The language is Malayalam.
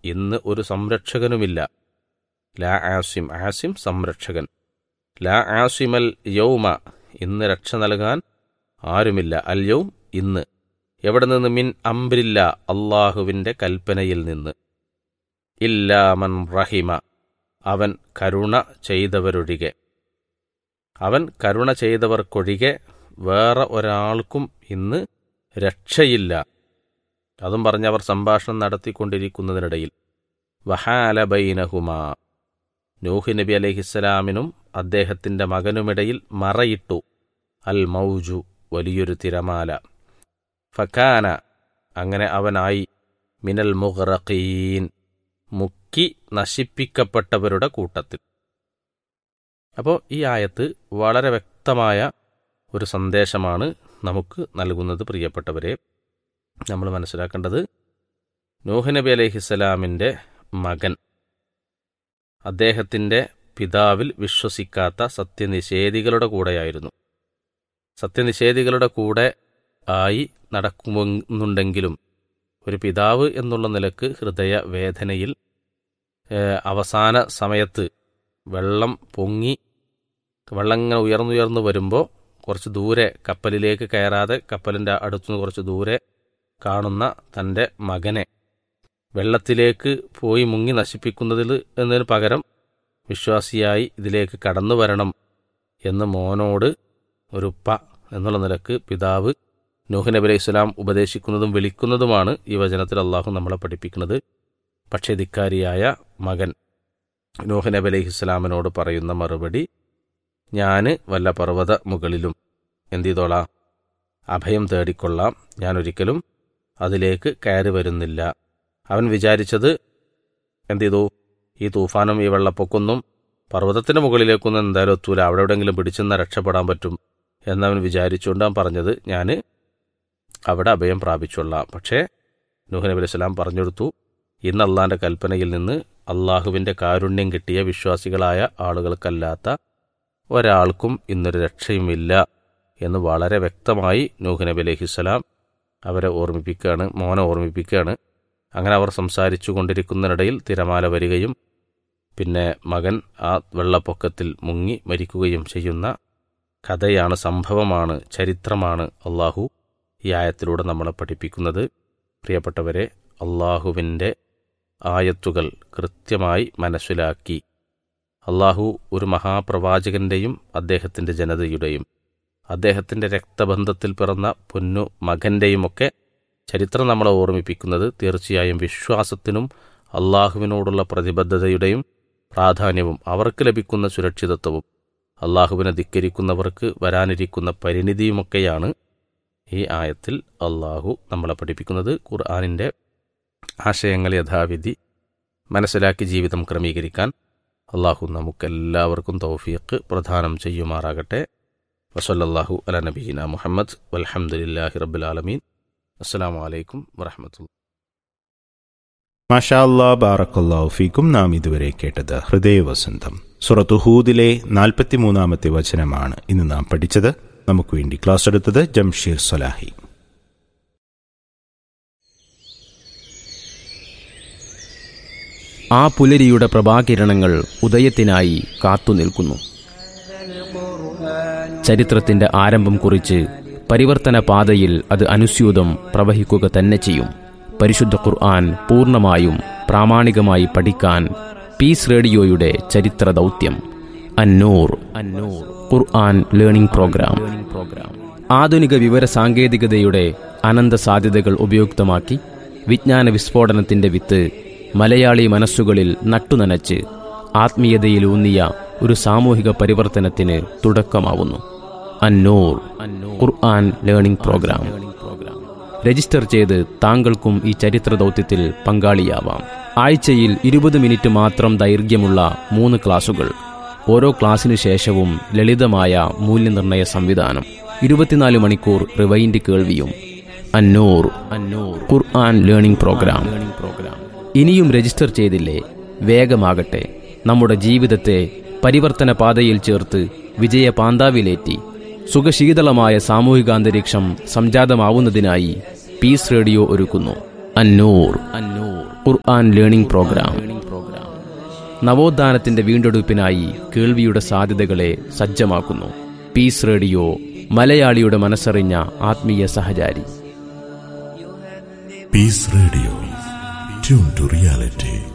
ഇന്ന് ഒരു സംരക്ഷകനുമില്ല ലാ ആസിം ആസിം സംരക്ഷകൻ ലാ ആസിമൽ യൗമ ഇന്ന് രക്ഷ നൽകാൻ ആരുമില്ല അൽ യൗം ഇന്ന് എവിടെ നിന്ന് മിൻ അംബ്രില്ല അള്ളാഹുവിൻ്റെ കൽപ്പനയിൽ നിന്ന് ഇല്ലാമൻ റഹിമ അവൻ കരുണ ചെയ്തവരൊഴികെ അവൻ കരുണ ചെയ്തവർക്കൊഴികെ വേറെ ഒരാൾക്കും ഇന്ന് രക്ഷയില്ല അതും പറഞ്ഞ് അവർ സംഭാഷണം നടത്തിക്കൊണ്ടിരിക്കുന്നതിനിടയിൽ വഹാല ബൈനഹുമാ നൂഹ് നബി അലഹിസ്സലാമിനും അദ്ദേഹത്തിൻ്റെ മകനുമിടയിൽ മറയിട്ടു അൽ മൗജു വലിയൊരു തിരമാല ഫക്കാന അങ്ങനെ അവനായി മിനൽ മുഹറഖീൻ മുക്കി നശിപ്പിക്കപ്പെട്ടവരുടെ കൂട്ടത്തിൽ അപ്പോൾ ഈ ആയത്ത് വളരെ വ്യക്തമായ ഒരു സന്ദേശമാണ് നമുക്ക് നൽകുന്നത് പ്രിയപ്പെട്ടവരെ നമ്മൾ മനസ്സിലാക്കേണ്ടത് നൂഹ് നബി അലഹിസ്സലാമിൻ്റെ മകൻ അദ്ദേഹത്തിൻ്റെ പിതാവിൽ വിശ്വസിക്കാത്ത സത്യനിഷേധികളുടെ കൂടെയായിരുന്നു സത്യനിഷേധികളുടെ കൂടെ ആയി നടക്കുന്നുണ്ടെങ്കിലും ഒരു പിതാവ് എന്നുള്ള നിലക്ക് ഹൃദയവേദനയിൽ ഏഹ്, അവസാന സമയത്ത് വെള്ളം പൊങ്ങി വെള്ളം ഇങ്ങനെ ഉയർന്നുയർന്നു വരുമ്പോൾ കുറച്ച് ദൂരെ കപ്പലിലേക്ക് കയറാതെ കപ്പലിൻ്റെ അടുത്തുനിന്ന് കുറച്ച് ദൂരെ കാണുന്ന തൻ്റെ മകനെ വെള്ളത്തിലേക്ക് പോയി മുങ്ങി നശിപ്പിക്കുന്നതിൽ എന്നതിന് പകരം വിശ്വാസിയായി ഇതിലേക്ക് കടന്നു വരണം എന്ന് മോനോട് ഒരു ഉപ്പ എന്നുള്ള നിലക്ക് പിതാവ് നൂഹ് നബി അലൈഹി സ്വലാം ഉപദേശിക്കുന്നതും വിളിക്കുന്നതുമാണ് ഈ വചനത്തിൽ അള്ളാഹു നമ്മളെ പഠിപ്പിക്കുന്നത് പക്ഷേ ധിക്കാരിയായ മകൻ നൂഹ് നബി അലൈഹി സ്വലാമിനോട് പറയുന്ന മറുപടി ഞാൻ വല്ല പർവ്വത മുകളിലും എന്ത് ചെയ്തോളാം അഭയം തേടിക്കൊള്ളാം ഞാൻ ഒരിക്കലും അതിലേക്ക് കയറി വരുന്നില്ല അവൻ വിചാരിച്ചത് എന്ത് ചെയ്തു ഈ തൂഫാനും ഈ വെള്ളപ്പൊക്കൊന്നും പർവ്വതത്തിന് മുകളിലേക്കൊന്നും എന്തായാലും എത്തൂല അവിടെ എവിടെയെങ്കിലും പിടിച്ചെന്നാൽ രക്ഷപ്പെടാൻ പറ്റും എന്നവൻ വിചാരിച്ചുകൊണ്ട് അവൻ പറഞ്ഞത് ഞാൻ അവിടെ അഭയം പ്രാപിച്ചൊള്ളാം പക്ഷേ നൂഹ് നബി അലൈഹി സ്വലാം പറഞ്ഞെടുത്തു ഇന്ന് അള്ളാന്റെ കൽപ്പനയിൽ നിന്ന് അള്ളാഹുവിൻ്റെ കാരുണ്യം കിട്ടിയ വിശ്വാസികളായ ആളുകൾക്കല്ലാത്ത ഒരാൾക്കും ഇന്നൊരു രക്ഷയുമില്ല എന്ന് വളരെ വ്യക്തമായി നൂഹ് നബി അലൈഹിസ്സലാം അവരെ ഓർമ്മിപ്പിക്കുകയാണ് മോനെ ഓർമ്മിപ്പിക്കുകയാണ് അങ്ങനെ അവർ സംസാരിച്ചു കൊണ്ടിരിക്കുന്നതിനിടയിൽ തിരമാല വരികയും പിന്നെ മകൻ ആ വെള്ളപ്പൊക്കത്തിൽ മുങ്ങി മരിക്കുകയും ചെയ്യുന്ന കഥയാണ് സംഭവമാണ് ചരിത്രമാണ് അള്ളാഹു ഈ ആയത്തിലൂടെ നമ്മളെ പഠിപ്പിക്കുന്നത് പ്രിയപ്പെട്ടവരെ അള്ളാഹുവിൻ്റെ ആയത്തുകൾ കൃത്യമായി മനസ്സിലാക്കി അള്ളാഹു ഒരു മഹാപ്രവാചകന്റെയും അദ്ദേഹത്തിൻ്റെ ജനതയുടെയും അദ്ദേഹത്തിൻ്റെ രക്തബന്ധത്തിൽ പിറന്ന പൊന്നു മകൻ്റെയുമൊക്കെ ചരിത്രം നമ്മളെ ഓർമ്മിപ്പിക്കുന്നത് തീർച്ചയായും വിശ്വാസത്തിനും അള്ളാഹുവിനോടുള്ള പ്രതിബദ്ധതയുടെയും പ്രാധാന്യവും അവർക്ക് ലഭിക്കുന്ന സുരക്ഷിതത്വവും അള്ളാഹുവിനെ ധിക്കരിക്കുന്നവർക്ക് വരാനിരിക്കുന്ന പരിണിതിയുമൊക്കെയാണ് ഈ ആയത്തിൽ അള്ളാഹു നമ്മളെ പഠിപ്പിക്കുന്നത് ഖുർആാനിൻ്റെ ആശയങ്ങൾ യഥാവിധി മനസ്സിലാക്കി ജീവിതം ക്രമീകരിക്കാൻ അള്ളാഹു നമുക്കെല്ലാവർക്കും തൗഫീഖ് പ്രദാനം ചെയ്യുമാറാകട്ടെ വസല്ലല്ലാഹു അല നബീന മുഹമ്മദ് വൽഹംദുലില്ലാഹി റബ്ബിൽ ആലമീൻ അസ്സലാമു അലൈക്കും വറഹമത്തുള്ള മാഷാ അല്ലാ ബാറക്കല്ലാഹു ഫീക്കും നാം ഇതുവരെ കേട്ടത് ഹൃദയവസന്തം സുറത്തു ഹൂദിലെ നാൽപ്പത്തിമൂന്നാമത്തെ വചനമാണ് ഇന്ന് നാം പഠിച്ചത് നമുക്ക് വേണ്ടി ക്ലാസ് എടുത്തത് ജംഷീർ സലാഹി ആ പുലരിയുടെ പ്രഭാകിരണങ്ങൾ ഉദയത്തിനായി കാത്തുനിൽക്കുന്നു ചരിത്രത്തിന്റെ ആരംഭം കുറിച്ച് പരിവർത്തന പാതയിൽ അത് അനുസ്യൂതം പ്രവഹിക്കുക തന്നെ ചെയ്യും പരിശുദ്ധ ഖുർആൻ പൂർണ്ണമായും പ്രാമാണികമായി പഠിക്കാൻ പീസ് റേഡിയോയുടെ ചരിത്ര ദൗത്യം അന്നൂർ അന്നൂർ ഖുർആൻ ലേണിംഗ് പ്രോഗ്രാം ആധുനിക വിവര സാങ്കേതികതയുടെ അനന്ത സാധ്യതകൾ ഉപയുക്തമാക്കി വിജ്ഞാന വിസ്ഫോടനത്തിന്റെ വിത്ത് മലയാളി മനസ്സുകളിൽ നട്ടുനനച്ച് ആത്മീയതയിലൂന്നിയ ഒരു സാമൂഹിക പരിവർത്തനത്തിന് തുടക്കമാവുന്നു Annoor Quran learning program register ചെയ്ത് താങ്കൾക്കും ഈ ചരിത്ര ദൗത്യത്തിൽ പങ്കാളിയാവാം ആഴ്ചയിൽ ഇരുപത് മിനിറ്റ് മാത്രം ദൈർഘ്യമുള്ള മൂന്ന് ക്ലാസുകൾ ഓരോ ക്ലാസ്സിനു ശേഷവും ലളിതമായ മൂല്യനിർണ്ണയ സംവിധാനം ഇരുപത്തിനാല് മണിക്കൂർ റിവൈൻഡ് കേൾവിയും Annoor Annoor Quran learning program program ഇനിയും രജിസ്റ്റർ ചെയ്തില്ലേ വേഗമാകട്ടെ നമ്മുടെ ജീവിതത്തെ പരിവർത്തന പാതയിൽ ചേർത്ത് വിജയ പാന്താവിലേറ്റി സുഖശീതളമായ സാമൂഹികാന്തരീക്ഷം സംജാതമാവുന്നതിനായി പീസ് റേഡിയോ ഒരുക്കുന്നു അന്നൂർ അന്നൂർ ഖുർആൻ ലേണിംഗ് പ്രോഗ്രാം നവോത്ഥാനത്തിന്റെ വീണ്ടെടുപ്പിനായി കേൾവിയുടെ സാധ്യതകളെ സജ്ജമാക്കുന്നു പീസ് റേഡിയോ മലയാളിയുടെ മനസ്സറിഞ്ഞ ആത്മീയ സഹചാരി Peace Radio. Tune to reality.